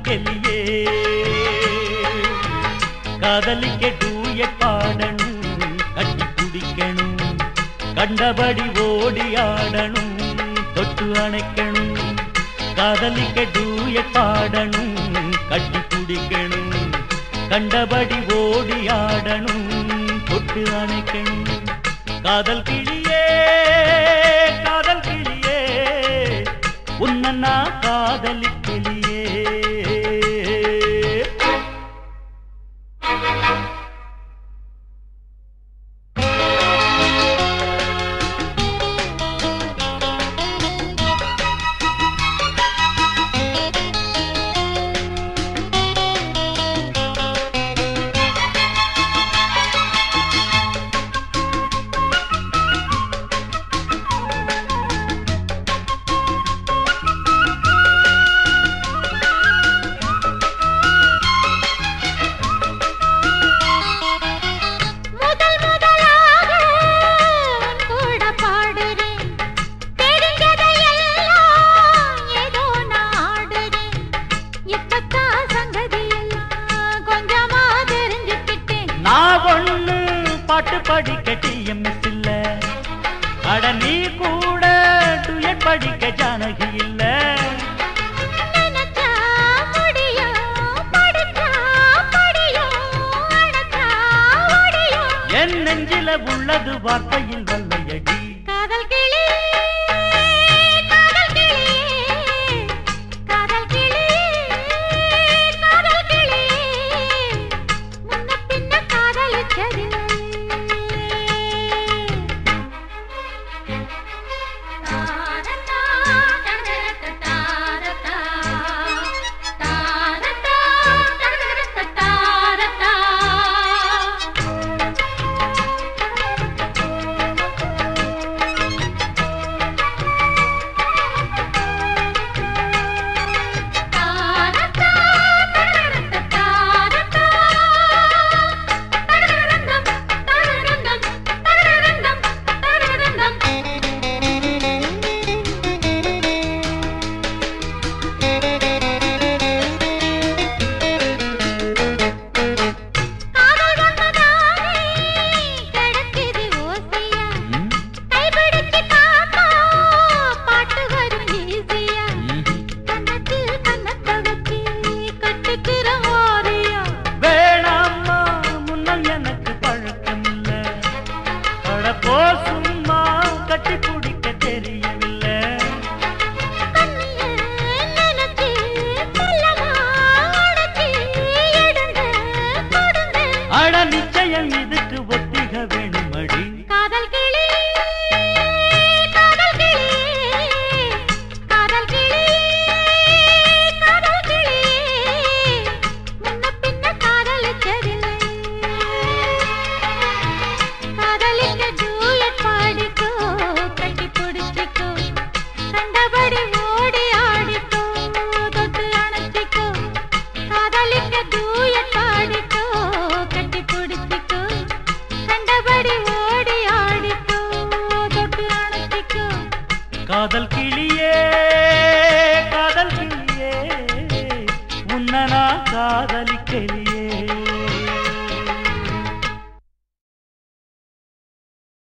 காதலிக்கலியே காதலிக்க டூய பாடணும் கட்டி குடிக்கணும் கண்டபடி ஓடி ஆடணும் தொட்டு அணைக்கணும் காதலிக்க டூய பாடணும் கட்டி குடிக்கணும் கண்டபடி ஓடி ஆடணும் தொட்டு அணைக்கணும் காதல் கிளியே காதல் கிளியே உன்ன நான் காதலிக்கலியே முதல் முதலாக உன் கூட பாடுறேன் தெரிஞ்சதையெல்லாம் ஏதோ நான் ஆடுறேன் இப்பத்தான் சங்கதி எல்லாம் கொஞ்சமா தெரிஞ்சுக்கிட்டேன் நான் ஒண்ணு பாட்டு படிக்க டிஎம்எஸ் இல்ல அட நீ கூட டுயட் படிக்க ஜானகி இல்ல நினைச்சா முடியும் படிச்சா படியும் அணைச்சா ஒடியும் என் நெஞ்சில உள்ளது வார்த்தையில் வல்லையடி காதல் கிளி காதல் கிளி காதல் கிளி காதல் கிளி முன்ன பின்ன காதலிச்சதில்லை தாரதா தரதரதா தாரதா தரதரதா தாரதா தாரதா தரதரதா தாரதா தரதரதம் தரதரதம் தரதரதம் தரதரதம் காதல் வந்ததானே கிடைக்குது ஓசையா ம், கைபிடிச்சு காத்தா பாட்டு வரும் ஈஸியா ம். கன்னத்தில் கன்னத்தை வச்சு கட்டுக்கிற ஓரியா வேணாம்மா முன்னம் எனக்கு பழக்கம் இல்ல அட போ சும்மா கட்டி பிடிக்க தெரியவில்லை கண்ணிய நினைச்சு மெல்லமா அணைச்சு எடுங்க கொடுங்க அட நிச்சயம் இதுக்கு ஒத்திக வேணுமடி காதல் கிளி காதல் கிளி காதல் கிளி காதல் கிளி முன்ன பின்ன காதலிச்சதில்லை காதலிக்க டூயட் பாடிக்கோ கட்டி பிடிச்சிக்கோ கண்டபடி ஓடி ஆடிக்கோ தொட்டு அணைச்சிக்கோ காதலிக்க டூயட் பாடிக்கோ கட்டி பிடிச்சிக்கோ கண்டபடி ஓடி ஆடிக்கோ தொட்டு அணைச்சிக்கோ காதல் கிளியே காதல் கிளியே உன்ன நான் காதலிக்கலியே